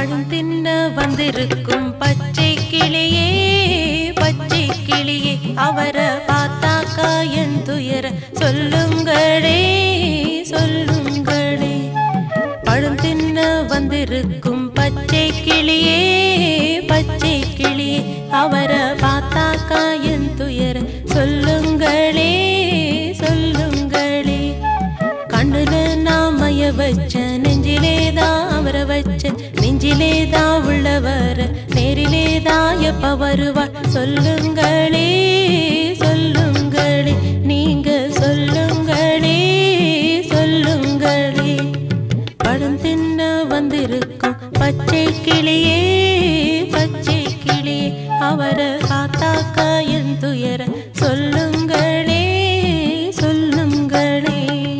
பழம் தின்ன வந்திருக்கும் பச்சை கிளியே பச்சை கிளியே அவரை பார்த்தாக்கா என் துயர சொல்லுங்களே சொல்லுங்களே பழம் தின்ன வந்திருக்கும் பச்சை கிளியே பச்சை கிளியே அவரை பார்த்தாக்கா என் துயர சொல்லுங்களே சொல்லுங்களே கண்ணுல நான் மய வச்ச நெஞ்சிலே தான் அவரை வச்ச நெஞ்சிலே தான் உள்ளவர நேரிலே தான் எப்ப வருவார் சொல்லுங்களே சொல்லுங்களே நீங்க சொல்லுங்களே சொல்லுங்களே பழம் தின்ன வந்திருக்கும் பச்சை கிளியே பச்சை கிளியே அவரை காத்தாக்கா என் துயர சொல்லுங்களே சொல்லுங்களே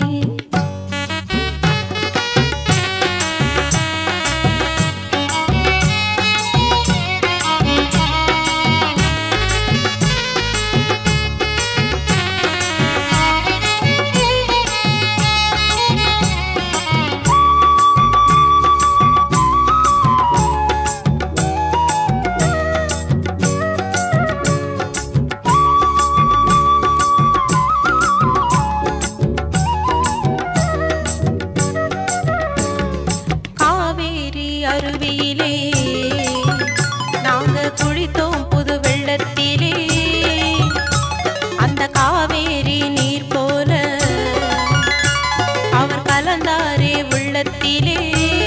காவேரி அருவியிலே நாங்க குளித்தோம் புது வெள்ளத்திலே அந்த காவேரி நீர் போல அவர் கலந்தாரே உள்ளத்திலே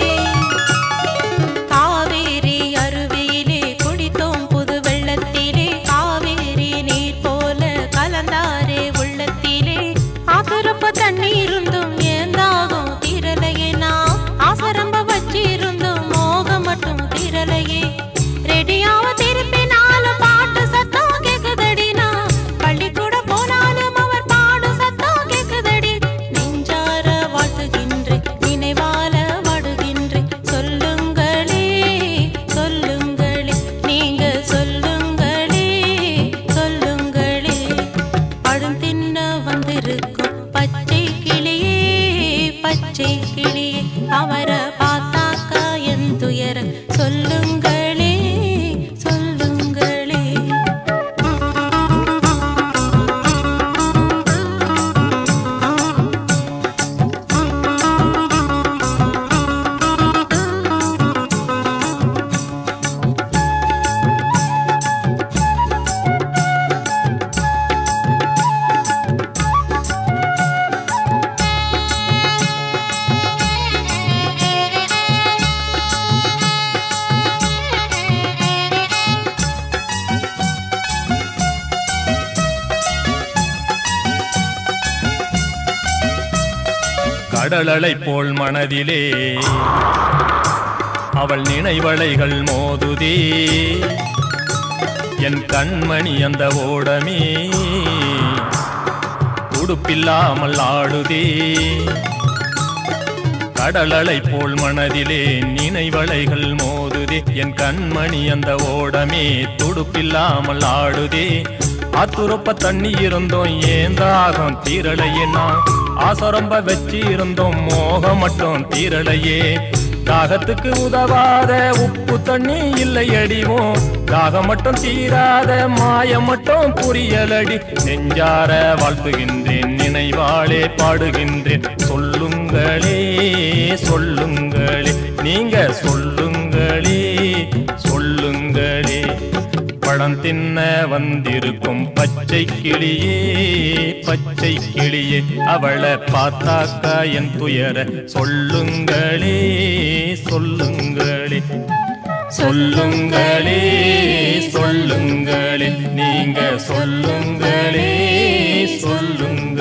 காவேரி அருவியிலே குடித்தோம் புது வெள்ளத்திலே காவேரி நீர் போல கலந்தாரே உள்ளத்திலே ஆசுரப்ப தண்ணி இருந்தும் ஏந்தாகும் திரளையே நான் ஆசரம்ப வச்சிருந்தும் மோகம் மட்டும் திரளையே ரெடியாவ திருப்பினாலும் பாட்டு சத்தம் கேக்குதடி நான் பள்ளிக்கூட போனாலும் அவர் பாடு சத்தம் கேக்குதடி நெஞ்சார வாழ்த்துகின்றேன் நினைவால வாடுகின்றேன் சொல்லுங்களே சொல்லுங்களே நீங்க சொல்லுங்களே சொல்லுங்களே பழம் தின்ன வந்திருக்கும் பச்சை கிளியே பச்சை கிளியே அவரை பார்த்தாக்கா என் துயர சொல்லுங்களே சொல்லுங்களே கடலலை போல் மனதிலே அவள் நினைவலைகள் மோதுதே என் கண்மணி அந்த ஓடமே உடுப்பில்லாமல் ஆடுதே கடலலை போல் மனதிலே நினைவலைகள் மோதுதே என் கண்மணி அந்த ஓடமே துடுப்பில்லாமல் ஆடுதே ஆத்துரப்ப தண்ணி இருந்தோம் ஏந்தாகம் தீரலையே நான் ஆசரம்ப வச்சு இருந்தோம் மோகம் மட்டும் தீரலையே தாகத்துக்கு உதவாத உப்பு தண்ணி இல்லை அடிவோம் தாகம் மட்டும் தீராத மாயம் மட்டும் புரியலடி நெஞ்சார வாழ்த்துகின்றேன் நினைவாளே பாடுகின்றேன் சொல்லுங்களே சொல்லுங்களே நீங்க சொல்லுங்களே சொல்லுங்களே பழம் தின்ன வந்திருக்கும் பச்சை கிளியே பச்சை கிளியே அவளை பார்த்தாக்கா என் துயர சொல்லுங்களே சொல்லுங்களே சொல்லுங்களே சொல்லுங்களே நீங்க சொல்லுங்களே சொல்லுங்க